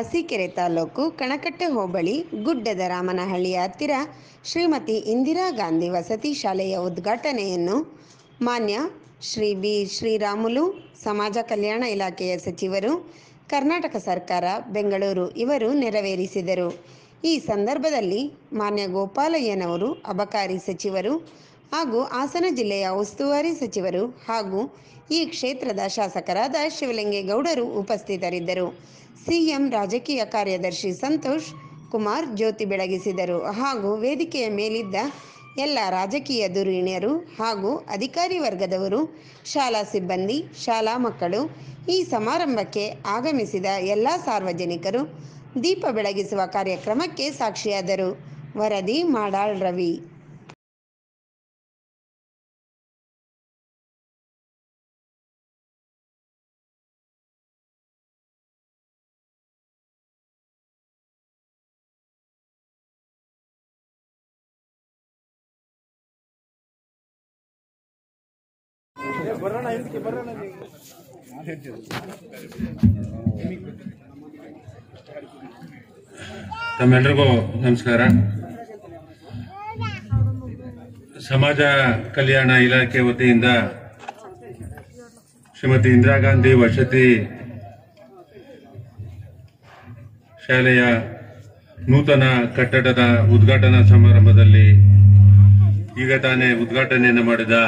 ಅರಸೀಕೆರೆ ತಾಲೂಕು ಕಣಕಟ್ಟೆ ಹೋಬಳಿ ಗುಡ್ಡದ ರಾಮನಹಳ್ಳಿಯ ಹತ್ತಿರ ಶ್ರೀಮತಿ ಇಂದಿರಾ ಗಾಂಧಿ ವಸತಿ ಶಾಲೆಯ ಉದ್ಘಾಟನೆಯನ್ನು ಮಾನ್ಯ ಶ್ರೀ ಬಿ ಶ್ರೀರಾಮುಲು ಸಮಾಜ ಕಲ್ಯಾಣ ಇಲಾಖೆಯ ಸಚಿವರು ಕರ್ನಾಟಕ ಸರ್ಕಾರ ಬೆಂಗಳೂರು ಇವರು ನೆರವೇರಿಸಿದರು ಈ ಸಂದರ್ಭದಲ್ಲಿ ಮಾನ್ಯ ಗೋಪಾಲಯ್ಯನವರು ಅಬಕಾರಿ ಸಚಿವರು ಹಾಗೂ ಹಾಸನ ಜಿಲ್ಲೆಯ ಉಸ್ತುವಾರಿ ಸಚಿವರು ಹಾಗೂ ಈ ಕ್ಷೇತ್ರದ ಶಾಸಕರಾದ ಶಿವಲಿಂಗೇಗೌಡರು ಉಪಸ್ಥಿತರಿದ್ದರು ಸಿಎಂ ರಾಜಕೀಯ ಕಾರ್ಯದರ್ಶಿ ಸಂತೋಷ್ ಕುಮಾರ್ ಜ್ಯೋತಿ ಬೆಳಗಿಸಿದರು ಹಾಗೂ ವೇದಿಕೆಯ ಮೇಲಿದ್ದ ಎಲ್ಲ ರಾಜಕೀಯ ಧುರೀಣ್ಯರು ಹಾಗೂ ಅಧಿಕಾರಿ ವರ್ಗದವರು ಶಾಲಾ ಸಿಬ್ಬಂದಿ ಶಾಲಾ ಮಕ್ಕಳು ಈ ಸಮಾರಂಭಕ್ಕೆ ಆಗಮಿಸಿದ ಎಲ್ಲ ಸಾರ್ವಜನಿಕರು ದೀಪ ಬೆಳಗಿಸುವ ಕಾರ್ಯಕ್ರಮಕ್ಕೆ ಸಾಕ್ಷಿಯಾದರು ವರದಿ ಮಾಡಾಳ್ ರವಿ ತಮ್ಮೆಲ್ಲರಿಗೂ ನಮಸ್ಕಾರ ಸಮಾಜ ಕಲ್ಯಾಣ ಇಲಾಖೆ ವತಿಯಿಂದ ಶ್ರೀಮತಿ ಇಂದಿರಾ ಗಾಂಧಿ ವಸತಿ ಶಾಲೆಯ ನೂತನ ಕಟ್ಟಡದ ಉದ್ಘಾಟನಾ ಸಮಾರಂಭದಲ್ಲಿ ಈಗ ತಾನೇ ಉದ್ಘಾಟನೆಯನ್ನು ಮಾಡಿದ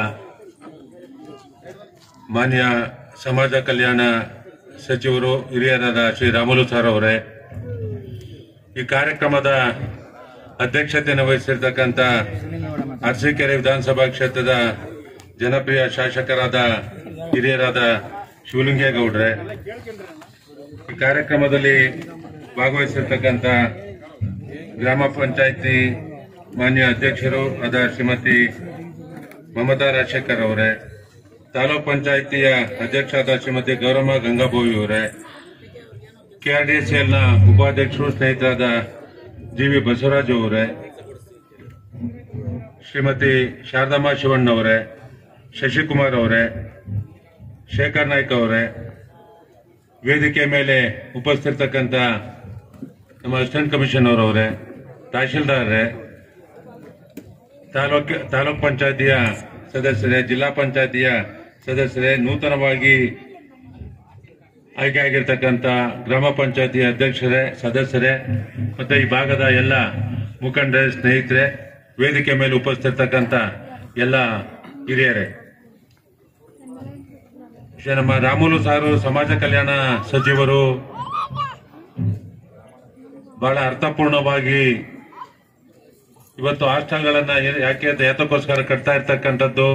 ಮಾನ್ಯ ಸಮಾಜ ಕಲ್ಯಾಣ ಸಚಿವರು ಹಿರಿಯರಾದ ಶ್ರೀ ರಾಮುಲು ಸರ್ ಅವರೇ ಈ ಕಾರ್ಯಕ್ರಮದ ಅಧ್ಯಕ್ಷತೆಯನ್ನು ವಹಿಸಿರ್ತಕ್ಕಂಥ ಅರಸೀಕೆರೆ ವಿಧಾನಸಭಾ ಕ್ಷೇತ್ರದ ಜನಪ್ರಿಯ ಶಾಸಕರಾದ ಹಿರಿಯರಾದ ಶಿವಲಿಂಗೇಗೌಡ್ರೆ ಈ ಕಾರ್ಯಕ್ರಮದಲ್ಲಿ ಭಾಗವಹಿಸಿರ್ತಕ್ಕಂಥ ಗ್ರಾಮ ಪಂಚಾಯಿತಿ ಮಾನ್ಯ ಅಧ್ಯಕ್ಷರು ಆದ ಶ್ರೀಮತಿ ಮಮತಾ ರಾಜಶೇಖರ್ ಅವರೇ ತಾಲೂಕ್ ಪಂಚಾಯಿತಿಯ ಅಧ್ಯಕ್ಷರಾದ ಶ್ರೀಮತಿ ಗೌರಮ್ಮ ಗಂಗಾಬೋವಿ ಅವರೇ ಕೆಆರ್ಡಿಸಿಎಲ್ನ ಉಪಾಧ್ಯಕ್ಷರು ಸ್ನೇಹಿತರಾದ ಜಿ ವಿ ಬಸವರಾಜ್ ಅವರೇ ಶ್ರೀಮತಿ ಶಾರದಮ್ಮ ಶಿವಣ್ಣ ಅವರೇ ಶಶಿಕುಮಾರ್ ಅವರೇ ಶೇಖರ್ ನಾಯ್ಕ ಅವರೇ ವೇದಿಕೆ ಮೇಲೆ ಉಪಸ್ಥಿತಕ್ಕಂಥ ನಮ್ಮ ಅಸಿಸ್ಟೆಂಟ್ ಕಮಿಷನರ್ ಅವರೇ ತಹಶೀಲ್ದಾರ್ರೆ ತಾಲೂಕ್ ತಾಲೂಕ್ ಪಂಚಾಯತಿಯ ಸದಸ್ಯರೇ ಜಿಲ್ಲಾ ಪಂಚಾಯತಿಯ ಸದಸ್ಯರೇ ನೂತನವಾಗಿ ಆಯ್ಕೆ ಆಗಿರ್ತಕ್ಕಂಥ ಗ್ರಾಮ ಪಂಚಾಯತಿ ಅಧ್ಯಕ್ಷರೇ ಸದಸ್ಯರೇ ಮತ್ತೆ ಈ ಭಾಗದ ಎಲ್ಲ ಮುಖಂಡರೇ ಸ್ನೇಹಿತರೆ ವೇದಿಕೆ ಮೇಲೆ ಉಪಸ್ಥಿತಕ್ಕಂಥ ಎಲ್ಲ ಹಿರಿಯರೇ ಶ್ರೀ ನಮ್ಮ ರಾಮುಲು ಸಾರು ಸಮಾಜ ಕಲ್ಯಾಣ ಸಚಿವರು ಬಹಳ ಅರ್ಥಪೂರ್ಣವಾಗಿ ಇವತ್ತು ಹಾಸ್ಟೆಲ್ಗಳನ್ನ ಏ- ಯಾಕೆ ಅಂತ ಯಾತಕ್ಕೋಸ್ಕರ ಕಟ್ತಾ ಇರ್ತಕ್ಕಂಥದ್ದು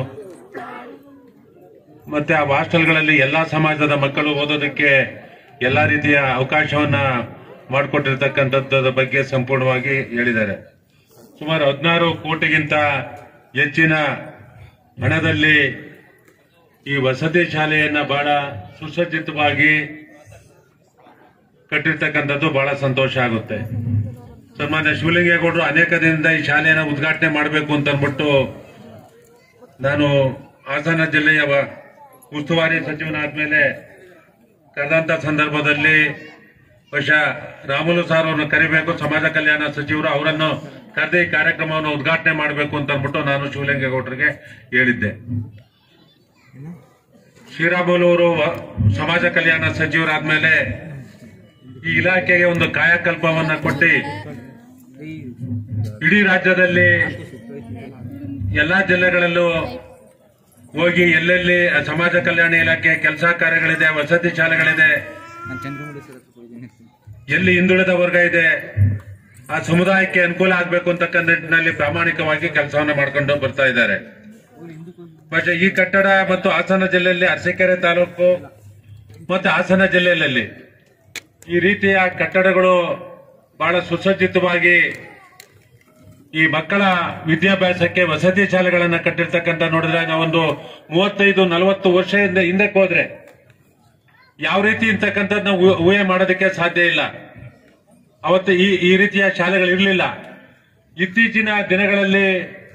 ಮತ್ತೆ ಆ ಹಾಸ್ಟೆಲ್ಗಳಲ್ಲಿ ಎಲ್ಲಾ ಸಮಾಜದ ಮಕ್ಕಳು ಓದೋದಕ್ಕೆ ಎಲ್ಲಾ ರೀತಿಯ ಅವಕಾಶವನ್ನ ಮಾಡಿಕೊಟ್ಟಿರ್ತಕ್ಕಂಥದ್ದರ ಬಗ್ಗೆ ಸಂಪೂರ್ಣವಾಗಿ ಹೇಳಿದ್ದಾರೆ ಸುಮಾರು ಹದಿನಾರು ಕೋಟಿಗಿಂತ ಹೆಚ್ಚಿನ ಹಣದಲ್ಲಿ ಈ ವಸತಿ ಶಾಲೆಯನ್ನ ಬಹಳ ಸುಸಜ್ಜಿತವಾಗಿ ಕಟ್ಟಿರ್ತಕ್ಕಂಥದ್ದು ಬಹಳ ಸಂತೋಷ ಆಗುತ್ತೆ ಸನ್ಮಾನ್ಯ ಶಿವಲಿಂಗೇಗೌಡರು ಅನೇಕ ದಿನದಿಂದ ಈ ಶಾಲೆಯನ್ನ ಉದ್ಘಾಟನೆ ಮಾಡಬೇಕು ಅಂತ ಅಂದ್ಬಿಟ್ಟು ನಾನು ಹಾಸನ ಜಿಲ್ಲೆಯ ವ- ಉಸ್ತುವಾರಿ ಸಚಿವನಾದ್ಮೇಲೆ ಕರೆದಂತ ಸಂದರ್ಭದಲ್ಲಿ ಬಹುಶಃ ರಾಮುಲು ಸಾರ್ ಅವರನ್ನು ಕರಿಬೇಕು ಸಮಾಜ ಕಲ್ಯಾಣ ಸಚಿವರು ಅವರನ್ನು ಕರೆದು ಈ ಕಾರ್ಯಕ್ರಮವನ್ನು ಉದ್ಘಾಟನೆ ಮಾಡಬೇಕು ಅಂತ ಅಂದ್ಬಿಟ್ಟು ನಾನು ಶಿವಲಿಂಗೇಗೌಡರಿಗೆ ಹೇಳಿದ್ದೆ ಶ್ರೀರಾಮುಲು ಅವರು ವ- ಸಮಾಜ ಕಲ್ಯಾಣ ಸಚಿವರಾದ್ಮೇಲೆ ಈ ಇಲಾಖೆಗೆ ಒಂದು ಕಾಯಕಲ್ಪವನ್ನ ಕೊಟ್ಟು ಇಡೀ ರಾಜ್ಯದಲ್ಲಿ ಎಲ್ಲಾ ಜಿಲ್ಲೆಗಳಲ್ಲೂ ಹೋಗಿ ಎಲ್ಲೆಲ್ಲಿ ಸಮಾಜ ಕಲ್ಯಾಣ ಇಲಾಖೆ ಕೆಲಸ ಕಾರ್ಯಗಳಿದೆ ವಸತಿ ಶಾಲೆಗಳಿದೆ ನಾನು ಚಂದ್ರಮೂಳಿ ಸರ್ ಹತ್ರ ಹೋಗಿದ್ದೀನಿ ಎಲ್ಲಿ ಹಿಂದುಳಿದ ವರ್ಗ ಇದೆ ಆ ಸಮುದಾಯಕ್ಕೆ ಅನುಕೂಲ ಆಗ್ಬೇಕು ಅಂತಕ್ಕಂಥ ನಿಟ್ಟಿನಲ್ಲಿ ಪ್ರಾಮಾಣಿಕವಾಗಿ ಕೆಲಸವನ್ನ ಮಾಡ್ಕೊಂಡು ಬರ್ತಾ ಇದ್ದಾರೆ പക്ഷേ ಈ ಕಟ್ಟಡ ಮತ್ತು ಹಾಸನ ಜಿಲ್ಲೆಯಲ್ಲಿ ಅರಸೀಕೆರೆ ತಾಲೂಕು ಮತ್ತು ಹಾಸನ ಜಿಲ್ಲೆಯಲ್ಲಿ ಈ ರೀತಿಯ ಕಟ್ಟಡಗಳು ಬಹಳ ಸುಸಜ್ಜಿತವಾಗಿ ಈ ಮಕ್ಕಳ ವಿದ್ಯಾಭ್ಯಾಸಕ್ಕೆ ವಸತಿ ಶಾಲೆಗಳನ್ನ ಕಟ್ಟಿರ್ತಕ್ಕಂಥ ನೋಡಿದ್ರೆ ನಾವೊಂದು ಮೂವತ್ತೈದು ನಲವತ್ತು ವರ್ಷದಿಂದ ಹಿಂದಕ್ಕೆ ಹೋದ್ರೆ ಯಾವ ರೀತಿ ಇರ್ತಕ್ಕಂಥದ್ದು ನಾವು ಊಹೆ- ಊಹೆ ಮಾಡೋದಕ್ಕೆ ಸಾಧ್ಯ ಇಲ್ಲ ಅವತ್ತು ಈ ಈ ರೀತಿಯ ಶಾಲೆಗಳು ಇರಲಿಲ್ಲ ಇತ್ತೀಚಿನ ದಿನಗಳಲ್ಲಿ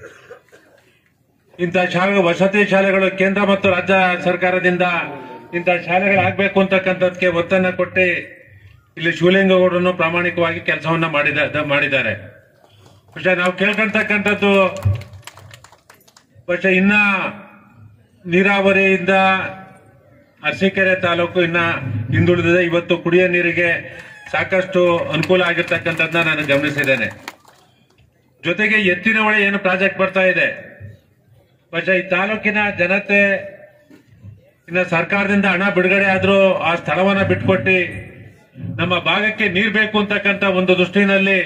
ಇಂಥ ಶಾಲೆ ವಸತಿ ಶಾಲೆಗಳು ಕೇಂದ್ರ ಮತ್ತು ರಾಜ್ಯ ಸರ್ಕಾರದಿಂದ ಇಂಥ ಶಾಲೆಗಳಾಗಬೇಕು ಅಂತಕ್ಕಂಥದ್ದಕ್ಕೆ ಒತ್ತನ್ನ ಕೊಟ್ಟು ಇಲ್ಲಿ ಶಿವಲಿಂಗಗೌಡರನ್ನು ಪ್ರಾಮಾಣಿಕವಾಗಿ ಕೆಲಸವನ್ನ ಮಾಡಿದ ಮಾಡಿದ್ದಾರೆ പക്ഷെ ನಾವು ಕೇಳ್ಕೊಂತಕ್ಕಂಥದ್ದು പക്ഷെ ಇನ್ನ ನೀರಾವರಿಯಿಂದ ಅರಸೀಕೆರೆ ತಾಲೂಕು ಇನ್ನ ಹಿಂದುಳಿದಿದೆ ಇವತ್ತು ಕುಡಿಯೋ ನೀರಿಗೆ ಸಾಕಷ್ಟು ಅನುಕೂಲ ಆಗಿರ್ತಕ್ಕಂಥದ್ದನ್ನ ನಾನು ಗಮನಿಸಿದ್ದೇನೆ ಜೊತೆಗೆ ಎತ್ತಿನ ಹೊಳೆ ಏನು ಪ್ರಾಜೆಕ್ಟ್ ಬರ್ತಾ ಇದೆ പക്ഷെ ಈ ತಾಲೂಕಿನ ಜನತೆ ಇನ್ನ ಸರ್ಕಾರದಿಂದ ಹಣ ಬಿಡುಗಡೆ ಆದ್ರೂ ಆ ಸ್ಥಳವನ್ನ ಬಿಟ್ಕೊಟ್ಟು ನಮ್ಮ ಭಾಗಕ್ಕೆ ನೀರ್ ಬೇಕು ಅಂತಕ್ಕಂಥ ಒಂದು ದೃಷ್ಟಿನಲ್ಲಿ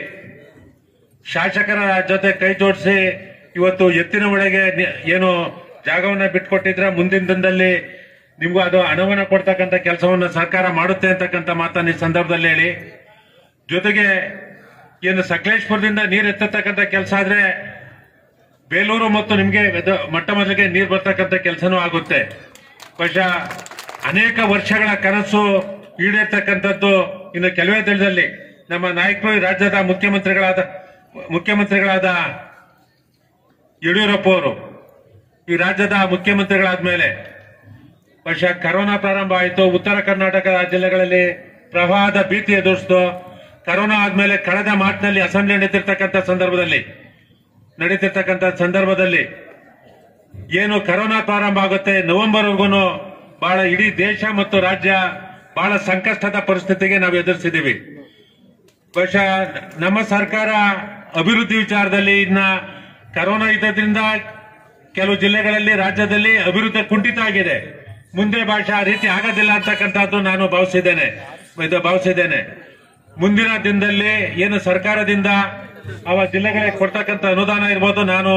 ಶಾಸಕರ ಜೊತೆ ಕೈ ಜೋಡಿಸಿ ಇವತ್ತು ಎತ್ತಿನ ಒಳಗೆ ನಿ- ಏನು ಜಾಗವನ್ನ ಬಿಟ್ಕೊಟ್ಟಿದ್ರೆ ಮುಂದಿನ ದಿನದಲ್ಲಿ ನಿಮ್ಗೂ ಅದು ಹಣವನ್ನ ಕೊಡ್ತಕ್ಕಂಥ ಕೆಲಸವನ್ನ ಸರ್ಕಾರ ಮಾಡುತ್ತೆ ಅಂತಕ್ಕಂಥ ಮಾತನ್ನ ಈ ಸಂದರ್ಭದಲ್ಲಿ ಹೇಳಿ ಜೊತೆಗೆ ಏನು ಸಕಲೇಶ್ಪುರದಿಂದ ನೀರು ಎತ್ತತಕ್ಕಂಥ ಕೆಲಸ ಆದ್ರೆ ಬೇಲೂರು ಮತ್ತು ನಿಮಗೆ ಇದು ಮೊಟ್ಟ ಮೊದಲಿಗೆ ನೀರು ಬರ್ತಕ್ಕಂಥ ಕೆಲಸನೂ ಆಗುತ್ತೆ ಬಹುಶಃ ಅನೇಕ ವರ್ಷಗಳ ಕನಸು ಈಡೇರ್ತಕ್ಕಂಥದ್ದು ಇನ್ನು ಕೆಲವೇ ದಿನದಲ್ಲಿ ನಮ್ಮ ನಾಯಕರು ಈ ರಾಜ್ಯದ ಮುಖ್ಯಮಂತ್ರಿಗಳಾದ ಮುಖ್ಯಮಂತ್ರಿಗಳಾದ ಯಡಿಯೂರಪ್ಪ ಅವರು ಈ ರಾಜ್ಯದ ಮುಖ್ಯಮಂತ್ರಿಗಳಾದ ಮೇಲೆ ಬಹುಶಃ ಕರೋನಾ ಪ್ರಾರಂಭ ಆಯಿತು ಉತ್ತರ ಕರ್ನಾಟಕದ ಜಿಲ್ಲೆಗಳಲ್ಲಿ ಪ್ರವಾಹದ ಭೀತಿ ಎದುರಿಸಿತು ಕರೋನಾ ಆದ್ಮೇಲೆ ಕಳೆದ ಮಾರ್ಚ್ನಲ್ಲಿ ಅಸೆಂಬ್ಲಿ ನಡೀತಿರ್ತಕ್ಕಂಥ ಸಂದರ್ಭದಲ್ಲಿ ನಡೀತಿರ್ತಕ್ಕಂಥ ಸಂದರ್ಭದಲ್ಲಿ ಏನು ಕರೋನಾ ಪ್ರಾರಂಭ ಆಗುತ್ತೆ ನವೆಂಬರ್ವರೆಗೂ ಬಹಳ ಇಡೀ ದೇಶ ಮತ್ತು ರಾಜ್ಯ ಬಹಳ ಸಂಕಷ್ಟದ ಪರಿಸ್ಥಿತಿಗೆ ನಾವು ಎದುರಿಸಿದ್ದೀವಿ ಬಹುಶಃ ನಮ್ಮ ಸರ್ಕಾರ ಅಭಿವೃದ್ಧಿ ವಿಚಾರದಲ್ಲಿ ಇನ್ನ ಕರೋನಾ ಇದ್ದದ್ರಿಂದ ಕೆಲವು ಜಿಲ್ಲೆಗಳಲ್ಲಿ ರಾಜ್ಯದಲ್ಲಿ ಅಭಿವೃದ್ಧಿ ಕುಂಠಿತ ಆಗಿದೆ ಮುಂದೆ ಭಾಷೆ ಆ ರೀತಿ ಆಗೋದಿಲ್ಲ ಅಂತಕ್ಕಂಥದ್ದು ನಾನು ಭಾವಿಸಿದ್ದೇನೆ ಇದು ಭಾವಿಸಿದ್ದೇನೆ ಮುಂದಿನ ದಿನದಲ್ಲಿ ಏನು ಸರ್ಕಾರದಿಂದ ಅವ ಜಿಲ್ಲೆಗಳಿಗೆ ಕೊಡ್ತಕ್ಕಂಥ ಅನುದಾನ ಇರ್ಬೋದು ನಾನು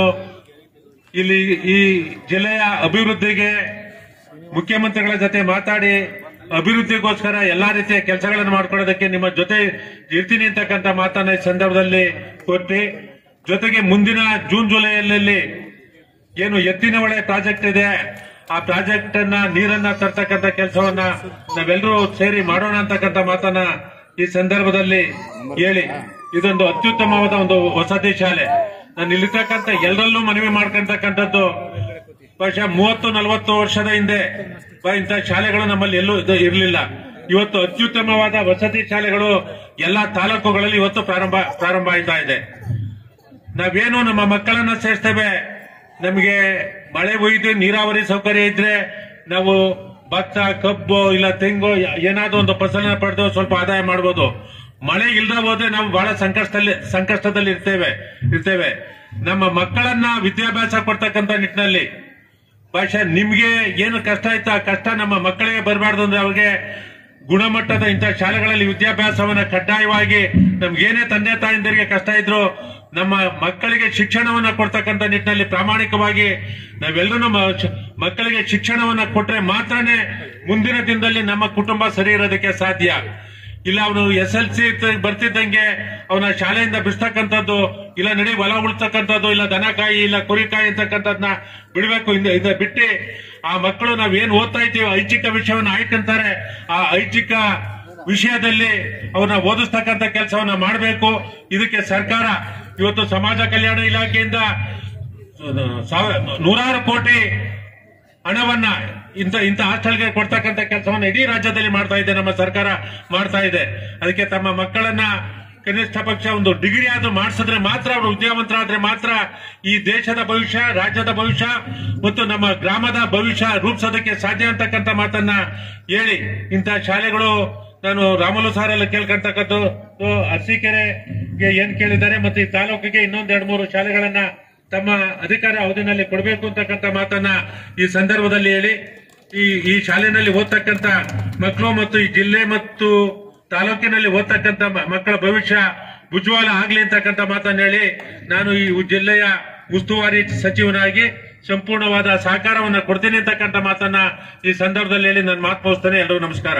ಇಲ್ಲಿ ಈ ಜಿಲ್ಲೆಯ ಅಭಿವೃದ್ಧಿಗೆ ಮುಖ್ಯಮಂತ್ರಿಗಳ ಜೊತೆ ಮಾತಾಡಿ ಅಭಿವೃದ್ಧಿಗೋಸ್ಕರ ಎಲ್ಲಾ ರೀತಿಯ ಕೆಲಸಗಳನ್ನು ಮಾಡ್ಕೊಳ್ಳೋದಕ್ಕೆ ನಿಮ್ಮ ಜೊತೆ ಇರ್ತೀನಿ ಅಂತಕ್ಕಂಥ ಮಾತನ್ನ ಈ ಸಂದರ್ಭದಲ್ಲಿ ಕೊಟ್ಟು ಜೊತೆಗೆ ಮುಂದಿನ ಜೂನ್ ಜುಲೈಯಲ್ಲಿ ಏನು ಎತ್ತಿನ ಹೊಳೆ ಪ್ರಾಜೆಕ್ಟ್ ಇದೆ ಆ ಪ್ರಾಜೆಕ್ಟ್ ಅನ್ನ ನೀರನ್ನ ತರ್ತಕ್ಕಂಥ ಕೆಲಸವನ್ನ ನಾವೆಲ್ಲರೂ ಸೇರಿ ಮಾಡೋಣ ಅಂತಕ್ಕಂಥ ಮಾತನ್ನ ಈ ಸಂದರ್ಭದಲ್ಲಿ ಹೇಳಿ ಇದೊಂದು ಅತ್ಯುತ್ತಮವಾದ ಒಂದು ವಸತಿ ಶಾಲೆ ನಾನು ಇಲ್ಲಿರ್ತಕ್ಕಂಥ ಎಲ್ಲರಲ್ಲೂ ಮನವಿ ಮಾಡ್ಕೊಂತಕ್ಕಂಥದ್ದು ಬಹುಶಃ ಮೂವತ್ತು ನಲವತ್ತು ವರ್ಷದ ಹಿಂದೆ ಬ- ಇಂಥ ಶಾಲೆಗಳು ನಮ್ಮಲ್ಲಿ ಎಲ್ಲೂ ಇದು ಇರಲಿಲ್ಲ ಇವತ್ತು ಅತ್ಯುತ್ತಮವಾದ ವಸತಿ ಶಾಲೆಗಳು ಎಲ್ಲಾ ತಾಲೂಕುಗಳಲ್ಲಿ ಇವತ್ತು ಪ್ರಾರಂಭ ಪ್ರಾರಂಭ ಆಯ್ತಾ ಇದೆ ನಾವೇನು ನಮ್ಮ ಮಕ್ಕಳನ್ನ ಸೇರಿಸ್ತೇವೆ ನಮಗೆ ಮಳೆ ಒಯ್ದು ನೀರಾವರಿ ಸೌಕರ್ಯ ಇದ್ರೆ ನಾವು ಭತ್ತ ಕಬ್ಬು ಇಲ್ಲ ತೆಂಗು ಏನಾದ್ರೂ ಒಂದು ಫಸಲನ್ನ ಪಡೆದು ಸ್ವಲ್ಪ ಆದಾಯ ಮಾಡಬಹುದು ಮಳೆ ಇಲ್ಲದ ಹೋದ್ರೆ ನಾವು ಬಹಳ ಸಂಕಷ್ಟದಲ್ಲಿ ಸಂಕಷ್ಟದಲ್ಲಿ ಇರ್ತೇವೆ ಇರ್ತೇವೆ ನಮ್ಮ ಮಕ್ಕಳನ್ನ ವಿದ್ಯಾಭ್ಯಾಸ ಕೊಡ್ತಕ್ಕಂಥ ನಿಟ್ಟಿನಲ್ಲಿ ಬಹುಶಃ ನಿಮ್ಗೆ ಏನು ಕಷ್ಟ ಆಯ್ತು ಆ ಕಷ್ಟ ನಮ್ಮ ಮಕ್ಕಳಿಗೆ ಬರಬಾರ್ದು ಅಂದ್ರೆ ಅವ್ರಿಗೆ ಗುಣಮಟ್ಟದ ಇಂಥ ಶಾಲೆಗಳಲ್ಲಿ ವಿದ್ಯಾಭ್ಯಾಸವನ್ನ ಕಡ್ಡಾಯವಾಗಿ ನಮ್ಗೇನೇ ತಂದೆ ತಾಯಿಂದರಿಗೆ ಕಷ್ಟ ಇದ್ರು ನಮ್ಮ ಮಕ್ಕಳಿಗೆ ಶಿಕ್ಷಣವನ್ನ ಕೊಡ್ತಕ್ಕಂಥ ನಿಟ್ಟಿನಲ್ಲಿ ಪ್ರಾಮಾಣಿಕವಾಗಿ ನಾವೆಲ್ಲರೂ ನಮ್ಮ ಶ್- ಮಕ್ಕಳಿಗೆ ಶಿಕ್ಷಣವನ್ನ ಕೊಟ್ರೆ ಮಾತ್ರನೇ ಮುಂದಿನ ದಿನದಲ್ಲಿ ನಮ್ಮ ಕುಟುಂಬ ಸರಿ ಇರೋದಕ್ಕೆ ಸಾಧ್ಯ ಇಲ್ಲ ಅವನು ಎಸ್ ಎಲ್ ಸಿ ಬರ್ತಿದ್ದಂಗೆ ಅವನ ಶಾಲೆಯಿಂದ ಬಿಡ್ತಕ್ಕಂಥದ್ದು ಇಲ್ಲ ನಡಿ ಹೊಲ ಉಳ್ತಕ್ಕಂಥದ್ದು ಇಲ್ಲ ದನಕಾಯಿ ಇಲ್ಲ ಕುರಿಕಾಯಿ ಅಂತಕ್ಕಂಥದ್ನ ಬಿಡಬೇಕು ಇಂದ ಇಂದ ಬಿಟ್ಟು ಆ ಮಕ್ಕಳು ನಾವ್ ಏನ್ ಓದ್ತಾ ಇದ್ದೀವಿ ಐಚ್ಛಿಕ ವಿಷಯವನ್ನ ಆಯ್ಕೊಂತಾರೆ ಆ ಐಚ್ಛಿಕ ವಿಷಯದಲ್ಲಿ ಅವ್ರನ್ನ ಓದಿಸ್ತಕ್ಕಂಥ ಕೆಲಸವನ್ನ ಮಾಡಬೇಕು ಇದಕ್ಕೆ ಸರ್ಕಾರ ಇವತ್ತು ಸಮಾಜ ಕಲ್ಯಾಣ ಇಲಾಖೆಯಿಂದ ಸಾವಿರ- ನೂರಾರು ಕೋಟಿ ಹಣವನ್ನ ಇಂಥ ಇಂಥ ಹಾಸ್ಟೆಲ್ಗೆ ಕೊಡ್ತಕ್ಕಂಥ ಕೆಲಸವನ್ನ ಇಡೀ ರಾಜ್ಯದಲ್ಲಿ ಮಾಡ್ತಾ ಇದೆ ನಮ್ಮ ಸರ್ಕಾರ ಮಾಡ್ತಾ ಇದೆ ಅದಕ್ಕೆ ತಮ್ಮ ಮಕ್ಕಳನ್ನ ಕನಿಷ್ಠ ಪಕ್ಷ ಒಂದು ಡಿಗ್ರಿ ಆದ್ರೂ ಮಾಡಿಸಿದ್ರೆ ಮಾತ್ರ ಅವರು ವಿದ್ಯಾವಂತರಾದ್ರೆ ಮಾತ್ರ ಈ ದೇಶದ ಭವಿಷ್ಯ ರಾಜ್ಯದ ಭವಿಷ್ಯ ಮತ್ತು ನಮ್ಮ ಗ್ರಾಮದ ಭವಿಷ್ಯ ರೂಪಿಸೋದಕ್ಕೆ ಸಾಧ್ಯ ಅಂತಕ್ಕಂಥ ಮಾತನ್ನ ಹೇಳಿ ಇಂಥ ಶಾಲೆಗಳು ನಾನು ರಾಮಲು ಸಾರಲ್ಲಿ ಕೇಳ್ಕೊಂತಕ್ಕದ್ದು ಅರಸೀಕೆರೆಗೆ ಏನ್ ಕೇಳಿದ್ದಾರೆ ಮತ್ತೆ ಈ ತಾಲೂಕಿಗೆ ಇನ್ನೊಂದ್ ಎರಡ್ ಮೂರು ಶಾಲೆಗಳನ್ನ ತಮ್ಮ ಅಧಿಕಾರ ಅವಧಿನಲ್ಲಿ ಕೊಡಬೇಕು ಅಂತಕ್ಕಂಥ ಮಾತನ್ನ ಈ ಸಂದರ್ಭದಲ್ಲಿ ಹೇಳಿ ಈ ಈ ಶಾಲೆನಲ್ಲಿ ಓದ್ತಕ್ಕಂಥ ಮಕ್ಕಳು ಮತ್ತು ಈ ಜಿಲ್ಲೆ ಮತ್ತು ತಾಲೂಕಿನಲ್ಲಿ ಓದ್ತಕ್ಕಂಥ ಮ- ಮಕ್ಕಳ ಭವಿಷ್ಯ ಉಜ್ವಲ ಆಗ್ಲಿ ಅಂತಕ್ಕಂಥ ಮಾತನ್ನ ಹೇಳಿ ನಾನು ಈ ಉ- ಜಿಲ್ಲೆಯ ಉಸ್ತುವಾರಿ ಸಚಿವನಾಗಿ ಸಂಪೂರ್ಣವಾದ ಸಹಕಾರವನ್ನು ಕೊಡ್ತೀನಿ ಅಂತಕ್ಕಂಥ ಮಾತನ್ನ ಈ ಸಂದರ್ಭದಲ್ಲಿ ಹೇಳಿ ನಾನು ಮಾತು ಮುಗಿಸ್ತೇನೆ ಎಲ್ಲರಿಗೂ ನಮಸ್ಕಾರ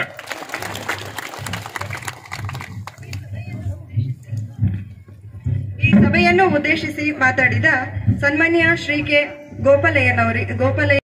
ಈ ಸಭೆಯನ್ನು ಉದ್ದೇಶಿಸಿ ಮಾತಾಡಿದ ಸನ್ಮಾನ್ಯ ಶ್ರೀ ಕೆ ಗೋಪಾಲಯ್ಯನವರಿ ಗೋಪಾಲಯ್ಯ